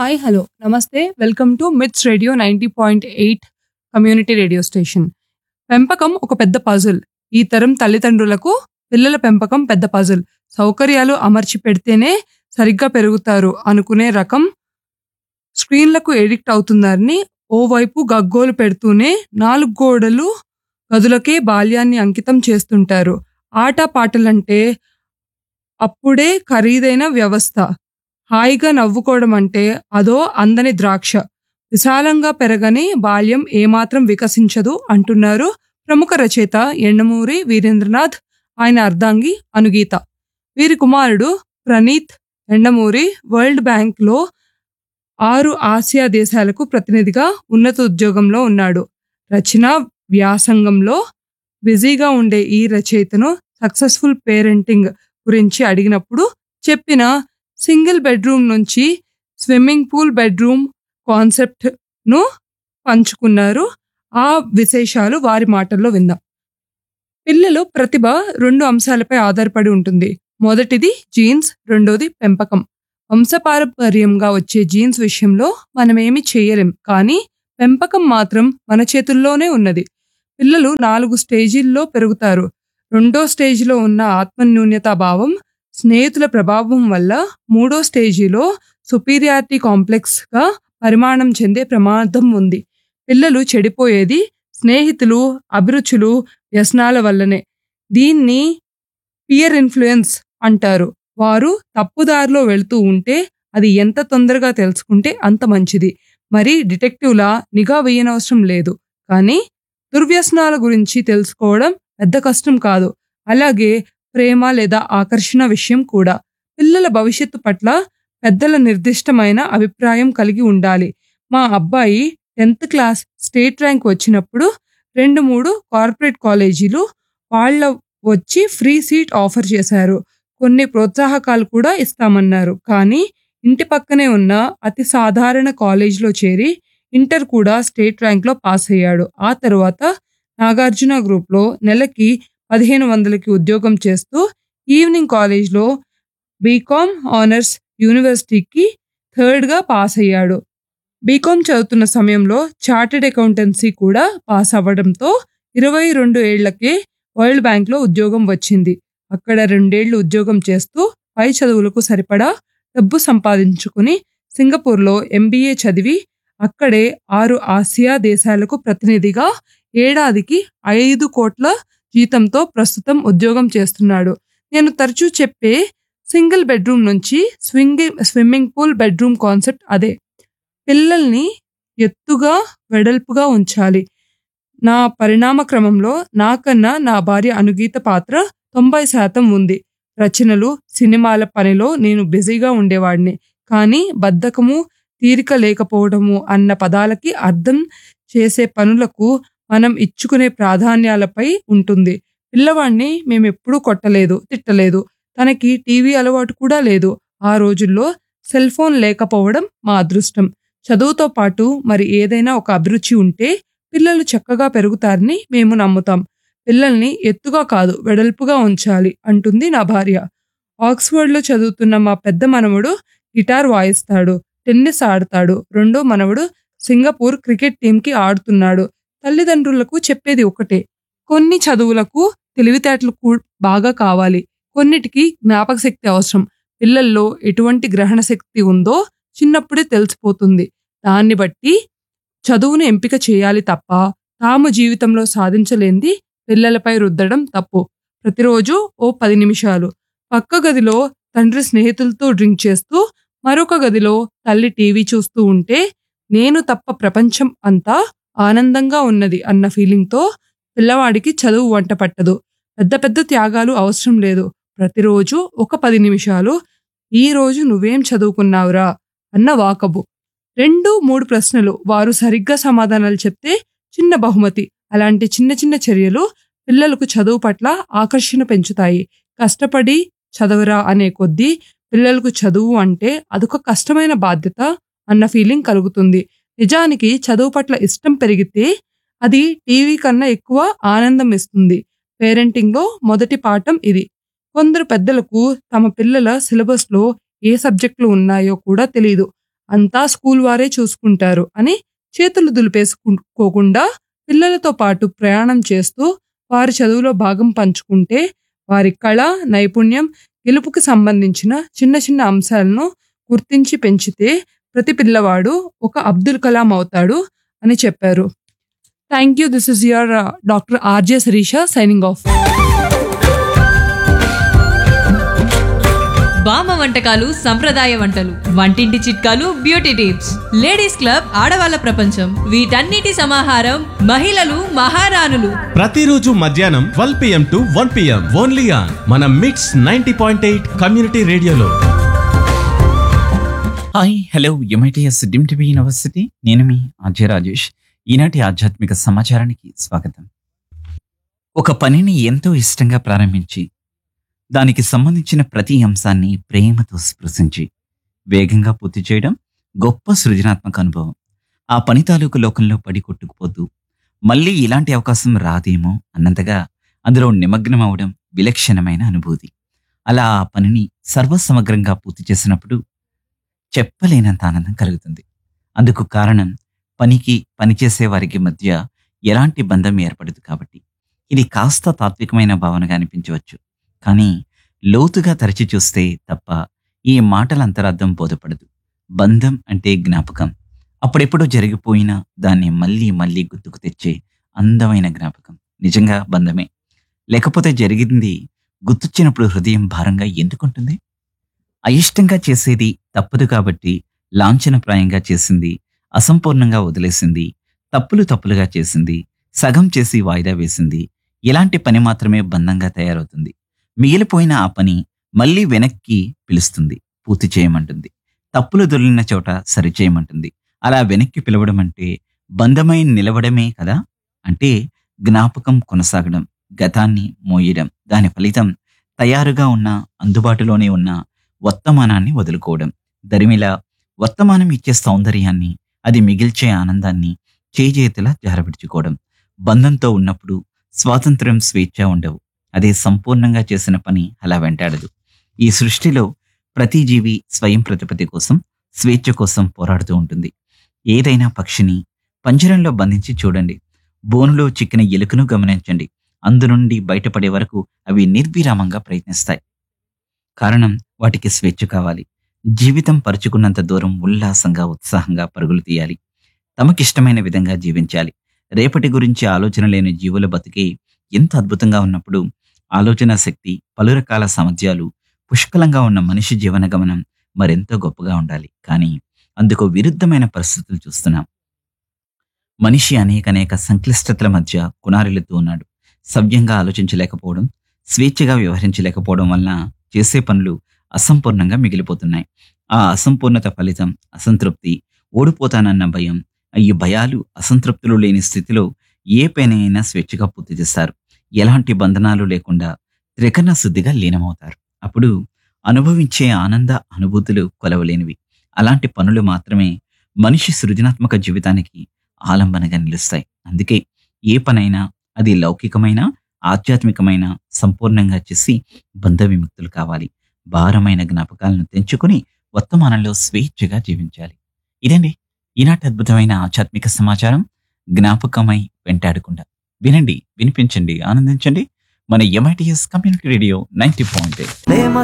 hi hello నమస్తే welcome to MITS radio ninety point eight community radio station పెంపకం ఒక పెద్ద పజుల్ ఈ తరం తల్లిదండ్రులకు పిల్లల పెంపకం పెద్ద పజుల్ సౌకర్యాలు అమర్చి పెడితేనే సరిగ్గా పెరుగుతారు అనుకునే రకం స్క్రీన్లకు ఎడిక్ట్ అవుతున్నారని ఓవైపు గగ్గోలు పెడుతూనే నాలుగు గోడలు గదులకే బాల్యాన్ని అంకితం చేస్తుంటారు ఆట పాటలంటే అప్పుడే ఖరీదైన వ్యవస్థ హాయిగా నవ్వుకోవడం అంటే అదో అందని ద్రాక్ష విశాలంగా పెరగని బాల్యం ఏమాత్రం వికసించదు అంటున్నారు ప్రముఖ రచయిత ఎండమూరి వీరేంద్రనాథ్ ఆయన అర్ధాంగి అనుగీత వీరి కుమారుడు ప్రణీత్ ఎండమూరి వరల్డ్ బ్యాంక్లో ఆరు ఆసియా దేశాలకు ప్రతినిధిగా ఉన్నత ఉద్యోగంలో ఉన్నాడు రచన వ్యాసంగంలో బిజీగా ఉండే ఈ రచయితను సక్సెస్ఫుల్ పేరెంటింగ్ గురించి అడిగినప్పుడు చెప్పిన సింగిల్ బెడ్రూమ్ నుంచి స్విమ్మింగ్ పూల్ బెడ్రూమ్ కాన్సెప్ట్ను పంచుకున్నారు ఆ విశేషాలు వారి మాటల్లో విందాం పిల్లలు ప్రతిభ రెండు అంశాలపై ఆధారపడి ఉంటుంది మొదటిది జీన్స్ రెండోది పెంపకం వంశపారంపర్యంగా వచ్చే జీన్స్ విషయంలో మనమేమి చేయలేం కానీ పెంపకం మాత్రం మన చేతుల్లోనే ఉన్నది పిల్లలు నాలుగు స్టేజీల్లో పెరుగుతారు రెండో స్టేజిలో ఉన్న ఆత్మన్యూన్యతా భావం స్నేహితుల ప్రభావం వల్ల మూడో స్టేజీలో సుపీరియారిటీ కాంప్లెక్స్గా పరిమాణం చెందే ప్రమాదం ఉంది పిల్లలు చెడిపోయేది స్నేహితులు అభిరుచులు వ్యసనాల వల్లనే దీన్ని పియర్ ఇన్ఫ్లుయెన్స్ అంటారు వారు తప్పుదారిలో వెళ్తూ ఉంటే అది ఎంత తొందరగా తెలుసుకుంటే అంత మంచిది మరి డిటెక్టివ్లా నిఘా వేయనవసరం లేదు కానీ దుర్వ్యసనాల గురించి తెలుసుకోవడం పెద్ద కష్టం కాదు అలాగే ప్రేమ లేదా ఆకర్షణ విషయం కూడా పిల్లల భవిష్యత్తు పట్ల పెద్దల నిర్దిష్టమైన అభిప్రాయం కలిగి ఉండాలి మా అబ్బాయి టెన్త్ క్లాస్ స్టేట్ ర్యాంక్ వచ్చినప్పుడు రెండు మూడు కార్పొరేట్ కాలేజీలు వాళ్ళ వచ్చి ఫ్రీ సీట్ ఆఫర్ చేశారు కొన్ని ప్రోత్సాహకాలు కూడా ఇస్తామన్నారు కానీ ఇంటి పక్కనే ఉన్న అతి సాధారణ కాలేజీలో చేరి ఇంటర్ కూడా స్టేట్ ర్యాంక్లో పాస్ అయ్యాడు ఆ తర్వాత నాగార్జున గ్రూప్లో నెలకి పదిహేను వందలకి ఉద్యోగం చేస్తూ ఈవినింగ్ కాలేజ్లో బీకామ్ ఆనర్స్ యూనివర్సిటీకి థర్డ్గా పాస్ అయ్యాడు బీకామ్ చదువుతున్న సమయంలో చార్టెడ్ అకౌంటెన్సీ కూడా పాస్ అవ్వడంతో ఇరవై రెండు ఏళ్లకే వరల్డ్ బ్యాంక్లో ఉద్యోగం వచ్చింది అక్కడ రెండేళ్లు ఉద్యోగం చేస్తూ పై చదువులకు సరిపడా డబ్బు సంపాదించుకుని సింగపూర్లో ఎంబీఏ చదివి అక్కడే ఆరు ఆసియా దేశాలకు ప్రతినిధిగా ఏడాదికి ఐదు కోట్ల జీతంతో ప్రస్తుతం ఉద్యోగం చేస్తున్నాడు నేను తరచూ చెప్పే సింగిల్ బెడ్రూమ్ నుంచి స్వింగి స్విమ్మింగ్ పూల్ బెడ్రూమ్ కాన్సెప్ట్ అదే పిల్లల్ని ఎత్తుగా వెడల్పుగా ఉంచాలి నా పరిణామ క్రమంలో నాకన్నా నా భార్య అనుగీత పాత్ర తొంభై శాతం ఉంది రచనలు సినిమాల పనిలో నేను బిజీగా ఉండేవాడిని కానీ బద్ధకము తీరిక లేకపోవడము అన్న పదాలకి అర్థం చేసే పనులకు మనం ఇచ్చుకునే ప్రాధాన్యాలపై ఉంటుంది పిల్లవాడిని మేము ఎప్పుడూ కొట్టలేదు తిట్టలేదు తనకి టీవీ అలవాటు కూడా లేదు ఆ రోజుల్లో సెల్ ఫోన్ లేకపోవడం మా అదృష్టం చదువుతో పాటు మరి ఏదైనా ఒక అభిరుచి ఉంటే పిల్లలు చక్కగా పెరుగుతారని మేము నమ్ముతాం పిల్లల్ని ఎత్తుగా కాదు వెడల్పుగా ఉంచాలి అంటుంది నా భార్య ఆక్స్ఫర్డ్లో చదువుతున్న మా పెద్ద మనవడు గిటార్ వాయిస్తాడు టెన్నిస్ ఆడతాడు రెండో మనవడు సింగపూర్ క్రికెట్ టీంకి ఆడుతున్నాడు తల్లిదండ్రులకు చెప్పేది ఒకటే కొన్ని చదువులకు తెలివితేటలు కూ- బాగా కావాలి కొన్నిటికి జ్ఞాపక శక్తి అవసరం పిల్లల్లో ఎటువంటి గ్రహణ శక్తి ఉందో చిన్నప్పుడే తెలిసిపోతుంది దాన్ని బట్టి చదువును ఎంపిక చేయాలి తప్ప తాము జీవితంలో సాధించలేంది పిల్లలపై రుద్దడం తప్పు ప్రతిరోజు ఓ పది నిమిషాలు పక్క గదిలో తండ్రి స్నేహితులతో డ్రింక్ చేస్తూ మరొక గదిలో తల్లి టీవీ చూస్తూ ఉంటే నేను తప్ప ప్రపంచం అంతా ఆనందంగా ఉన్నది అన్న ఫీలింగ్తో పిల్లవాడికి చదువు వంట పట్టదు పెద్ద పెద్ద త్యాగాలు అవసరం లేదు ప్రతిరోజు ఒక పది నిమిషాలు ఈ రోజు నువ్వేం చదువుకున్నావురా అన్న వాకబు రెండు మూడు ప్రశ్నలు వారు సరిగ్గా సమాధానాలు చెప్తే చిన్న బహుమతి అలాంటి చిన్న చిన్న చర్యలు పిల్లలకు చదువు పట్ల ఆకర్షణ పెంచుతాయి కష్టపడి చదవరా అనే కొద్దీ పిల్లలకు చదువు అంటే అదొక కష్టమైన బాధ్యత అన్న ఫీలింగ్ కలుగుతుంది నిజానికి చదువు పట్ల ఇష్టం పెరిగితే అది టీవీ కన్నా ఎక్కువ ఆనందం ఇస్తుంది పేరెంటింగ్లో మొదటి పాఠం ఇది కొందరు పెద్దలకు తమ పిల్లల సిలబస్లో ఏ సబ్జెక్టులు ఉన్నాయో కూడా తెలియదు అంతా స్కూల్ వారే చూసుకుంటారు అని చేతులు దులిపేసుకోకుండా పిల్లలతో పాటు ప్రయాణం చేస్తూ వారి చదువులో భాగం పంచుకుంటే వారి కళ నైపుణ్యం గెలుపుకి సంబంధించిన చిన్న చిన్న అంశాలను గుర్తించి పెంచితే ప్రతి పిల్లవాడు ఒక అబ్దుల్ కలాం అవుతాడు అని చెప్పారు thank you this is your doctor RJ Sharisha signing off బామ్మ వంటకాలు సంప్రదాయ వంటలు వంటింటి చిట్కాలు బ్యూటీ టిప్స్ లేడీస్ క్లబ్ ఆడవాళ్ళ ప్రపంచం వీటన్నిటి సమాహారం మహిళలు మహారాణులు ప్రతిరోజు మధ్యాహ్నం twelve PM to one PM only on మన MITS ninety point eight community రేడియోలో hi hello MITS deemed TV university నేను మీ అజయ్ రాజేష్ ఈనాటి ఆధ్యాత్మిక సమాచారానికి స్వాగతం ఒక పనిని ఎంతో ఇష్టంగా ప్రారంభించి దానికి సంబంధించిన ప్రతి అంశాన్ని ప్రేమతో స్పృశించి వేగంగా పూర్తి చేయడం గొప్ప సృజనాత్మక అనుభవం ఆ పని తాలూకు లోకంలో పడి కొట్టుకుపోతూ మళ్ళీ ఇలాంటి అవకాశం రాదేమో అన్నంతగా అందులో నిమగ్నం అవడం విలక్షణమైన అనుభూతి అలా ఆ పనిని సర్వసమగ్రంగా పూర్తి చేసినప్పుడు చెప్పలేనంత ఆనందం కలుగుతుంది అందుకు కారణం పనికి పనిచేసే వారికి మధ్య ఎలాంటి బంధం ఏర్పడదు కాబట్టి ఇది కాస్త తాత్వికమైన భావనగా అనిపించవచ్చు కానీ లోతుగా తరచి చూస్తే తప్ప ఈ మాటల అంతరార్థం బోధపడదు బంధం అంటే జ్ఞాపకం అప్పుడెప్పుడో జరిగిపోయినా దాన్ని మళ్ళీ మళ్ళీ గుర్తుకు తెచ్చే అందమైన జ్ఞాపకం నిజంగా బంధమే లేకపోతే జరిగింది గుర్తొచ్చినప్పుడు హృదయం భారంగా ఎందుకుంటుంది అయిష్టంగా చేసేది తప్పదు కాబట్టి లాంఛనప్రాయంగా చేసింది అసంపూర్ణంగా వదిలేసింది తప్పులు తప్పులుగా చేసింది సగం చేసి వాయిదా వేసింది ఇలాంటి పని మాత్రమే బంధంగా తయారవుతుంది మిగిలిపోయిన ఆ పని మళ్ళీ వెనక్కి పిలుస్తుంది పూర్తి చేయమంటుంది తప్పులు దొరికిన చోట సరిచేయమంటుంది అలా వెనక్కి పిలవడం అంటే బంధమై నిలవడమే కదా అంటే జ్ఞాపకం కొనసాగడం గతాన్ని మోయడం దాని ఫలితం తయారుగా ఉన్న అందుబాటులోనే ఉన్న వర్తమానాన్ని వదులుకోవడం దరిమిలా వర్తమానం ఇచ్చే సౌందర్యాన్ని అది మిగిల్చే ఆనందాన్ని చేజేతిలా జారవిడుచుకోవడం బంధంతో ఉన్నప్పుడు స్వాతంత్ర్యం స్వేచ్ఛ ఉండవు అదే సంపూర్ణంగా చేసిన పని అలా వెంటాడదు ఈ సృష్టిలో ప్రతి జీవి స్వయం ప్రతిపత్తి కోసం స్వేచ్ఛ కోసం పోరాడుతూ ఉంటుంది ఏదైనా పక్షిని పంజరంలో బంధించి చూడండి బోనులో చిక్కిన ఎలుకను గమనించండి అందు నుండి బయటపడే వరకు అవి నిర్విరామంగా ప్రయత్నిస్తాయి కారణం వాటికి స్వేచ్ఛ కావాలి జీవితం పరుచుకున్నంత దూరం ఉల్లాసంగా ఉత్సాహంగా పరుగులు తీయాలి తమకిష్టమైన విధంగా జీవించాలి రేపటి గురించి ఆలోచన లేని జీవుల బతికి ఎంత అద్భుతంగా ఉన్నప్పుడు ఆలోచన శక్తి పలు రకాల సామర్థ్యాలు పుష్కలంగా ఉన్న మనిషి జీవన గమనం మరెంతో గొప్పగా ఉండాలి కానీ అందుకు విరుద్ధమైన పరిస్థితులు చూస్తున్నాం మనిషి అనేక అనేక సంక్లిష్టతల మధ్య కునారిల్లుతూ ఉన్నాడు సవ్యంగా ఆలోచించలేకపోవడం స్వేచ్ఛగా వ్యవహరించలేకపోవడం వలన చేసే పనులు అసంపూర్ణంగా మిగిలిపోతున్నాయి ఆ అసంపూర్ణత ఫలితం అసంతృప్తి ఓడిపోతానన్న భయం ఈ భయాలు అసంతృప్తులు లేని స్థితిలో ఏ పనైనా స్వేచ్ఛగా పూర్తి చేస్తారు ఎలాంటి బంధనాలు లేకుండా త్రికరణ శుద్ధిగా లీనమవుతారు అప్పుడు అనుభవించే ఆనంద అనుభూతులు కొలవలేనివి అలాంటి పనులు మాత్రమే మనిషి సృజనాత్మక జీవితానికి ఆలంబనగా నిలుస్తాయి అందుకే ఏ పనైనా అది లౌకికమైన ఆధ్యాత్మికమైన సంపూర్ణంగా చేసి బంధ విముక్తులు కావాలి భారమైన జ్ఞాపకాలను తెంచుకుని వర్తమానంలో స్వేచ్ఛగా జీవించాలి ఇదండి ఈనాటి అద్భుతమైన ఆధ్యాత్మిక సమాచారం జ్ఞాపకమై వెంటాడకుండా వినండి వినిపించండి ఆనందించండి మన MITS community radio ninety point ప్రేమ